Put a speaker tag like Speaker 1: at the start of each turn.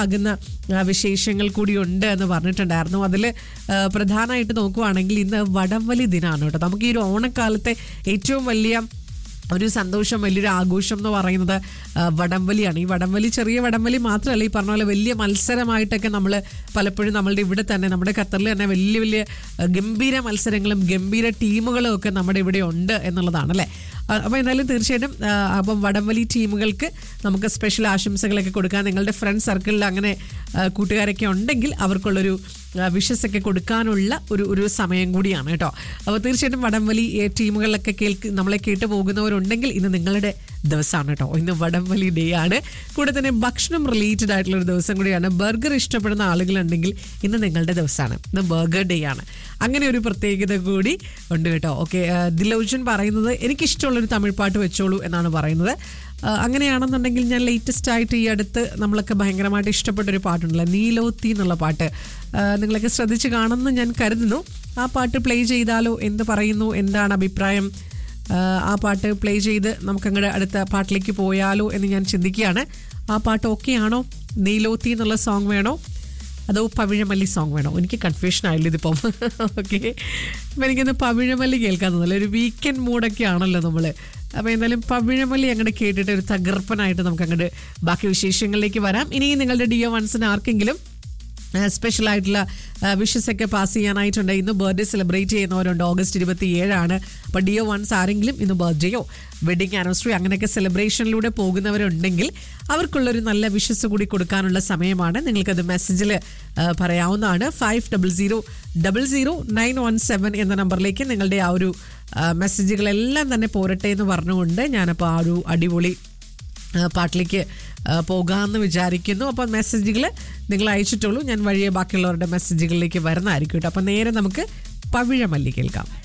Speaker 1: ആകുന്ന ആ, വിശേഷങ്ങൾ കൂടി ഉണ്ട് എന്ന് പറഞ്ഞിട്ടുണ്ടായിരുന്നു അതിൽ പ്രധാനമായിട്ട് നോക്കുവാണെങ്കിൽ ഇന്ന് വടംവലി ദിനമാണ് കേട്ടോ നമുക്ക് ഈ ഒരു ഓണക്കാലത്തെ ഏറ്റവും വലിയ ഒരു സന്തോഷം വലിയൊരു ആഘോഷം എന്ന് പറയുന്നത് ആ, വടംവലിയാണ് ഈ വടംവലി ചെറിയ വടംവലി മാത്രമല്ല ഈ പറഞ്ഞ പോലെ വലിയ മത്സരമായിട്ടൊക്കെ നമ്മൾ പലപ്പോഴും നമ്മളുടെ ഇവിടെ തന്നെ നമ്മുടെ ഖത്തറിൽ തന്നെ വലിയ വലിയ ആ, ഗംഭീര മത്സരങ്ങളും ഗംഭീര ടീമുകളും ഒക്കെ നമ്മുടെ ഇവിടെ ഉണ്ട് എന്നുള്ളതാണ് അല്ലേ അപ്പോൾ എന്തായാലും തീർച്ചയായിട്ടും ആ, അപ്പം വടംവലി ടീമുകൾക്ക് നമുക്ക് സ്പെഷ്യൽ ആശംസകളൊക്കെ കൊടുക്കാൻ നിങ്ങളുടെ ഫ്രണ്ട് സർക്കിളിൽ അങ്ങനെ ആ, കൂട്ടുകാരൊക്കെ ഉണ്ടെങ്കിൽ അവർക്കുള്ളൊരു വിഷസ് ഒക്കെ കൊടുക്കാനുള്ള ഒരു ഒരു സമയം കൂടിയാണ് കേട്ടോ അപ്പോൾ തീർച്ചയായിട്ടും വടംവലി ഏ, ടീമുകളിലൊക്കെ കേൾക്ക് നമ്മളെ കേട്ട് പോകുന്നവരുണ്ടെങ്കിൽ ഇന്ന് നിങ്ങളുടെ ദിവസമാണ് കേട്ടോ ഇന്ന് വടംവലി ഡേ ആണ് കൂടെ തന്നെ ഭക്ഷണം റിലേറ്റഡ് ആയിട്ടുള്ള ഒരു ദിവസം കൂടിയാണ് ബർഗർ ഇഷ്ടപ്പെടുന്ന ആളുകളുണ്ടെങ്കിൽ ഇന്ന് നിങ്ങളുടെ ദിവസമാണ് ഇന്ന് ബർഗർ ഡേ ആണ് അങ്ങനെ ഒരു പ്രത്യേകത കൂടി ഉണ്ട് കേട്ടോ ഓക്കെ ദിലോജൻ പറയുന്നത് എനിക്കിഷ്ടമുള്ളൊരു തമിഴ് പാട്ട് വെച്ചോളൂ എന്നാണ് പറയുന്നത് ആ, അങ്ങനെയാണെന്നുണ്ടെങ്കിൽ ഞാൻ ലേറ്റസ്റ്റ് ആയിട്ട് ഈ അടുത്ത് നമ്മളൊക്കെ ഭയങ്കരമായിട്ട് ഇഷ്ടപ്പെട്ട ഒരു പാട്ടുണ്ടല്ലോ നീലോത്തി എന്നുള്ള പാട്ട് ആ, നിങ്ങളൊക്കെ ശ്രദ്ധിച്ച് കാണുമെന്ന് ഞാൻ കരുതുന്നു ആ പാട്ട് പ്ലേ ചെയ്താലോ എന്ത് പറയുന്നു എന്താണ് അഭിപ്രായം ആ, ആ പാട്ട് പ്ലേ ചെയ്ത് നമുക്കങ്ങോട്ട് അടുത്ത പാട്ടിലേക്ക് പോയാലോ എന്ന് ഞാൻ ചിന്തിക്കുകയാണ് ആ പാട്ട് ഓക്കെ ആണോ നീലോത്തി എന്നുള്ള സോങ് വേണോ അതോ പവിഴമല്ലി സോങ് വേണോ എനിക്ക് കൺഫ്യൂഷൻ ആയില്ല ഇതിപ്പം ഓക്കെ അപ്പം എനിക്കൊന്ന് പവിഴമല്ലി കേൾക്കാൻ തോന്നില്ല ഒരു വീക്കെൻഡ് മൂഡൊക്കെ ആണല്ലോ നമ്മൾ അപ്പോൾ എന്തായാലും പവിഴമല്ലി അങ്ങോട്ട് കേട്ടിട്ട് ഒരു തകർപ്പനായിട്ട് നമുക്ക് അങ്ങോട്ട് ബാക്കി വിശേഷങ്ങളിലേക്ക് വരാം ഇനി നിങ്ങളുടെ ഡിയോ വൺസിന് ആർക്കെങ്കിലും സ്പെഷ്യൽ ആയിട്ടുള്ള വിഷസ് ഒക്കെ പാസ് ചെയ്യാനായിട്ടുണ്ട് ഇന്ന് ബർത്ത്ഡേ സെലിബ്രേറ്റ് ചെയ്യുന്നവരുണ്ട് ഓഗസ്റ്റ് ഇരുപത്തി ഏഴാണ് അപ്പോൾ ഡിയോ വൺസ് ആരെങ്കിലും ഇന്ന് ബർത്ത്ഡേയോ വെഡിങ് ആനിവേഴ്സറി അങ്ങനെയൊക്കെ സെലിബ്രേഷനിലൂടെ പോകുന്നവരുണ്ടെങ്കിൽ അവർക്കുള്ളൊരു നല്ല വിഷസ് കൂടി കൊടുക്കാനുള്ള സമയമാണ് നിങ്ങൾക്കത് മെസ്സേജിൽ പറയാവുന്നതാണ് five double zero double zero nine one seven എന്ന നമ്പറിലേക്ക് നിങ്ങളുടെ ആ ഒരു ആ, മെസ്സേജുകളെല്ലാം തന്നെ പോരട്ടെ എന്ന് പറഞ്ഞുകൊണ്ട് ഞാനപ്പോൾ ആ ഒരു അടിപൊളി ആ, പാട്ടിലേക്ക് ആ, പോകാമെന്ന് വിചാരിക്കുന്നു അപ്പോൾ മെസ്സേജുകൾ നിങ്ങൾ അയച്ചിട്ടുള്ളൂ ഞാൻ വഴിയെ ബാക്കിയുള്ളവരുടെ മെസ്സേജുകളിലേക്ക് വരുന്നതായിരിക്കും കേട്ടോ അപ്പോൾ നേരെ നമുക്ക് പവിഴമല്ലി കേൾക്കാം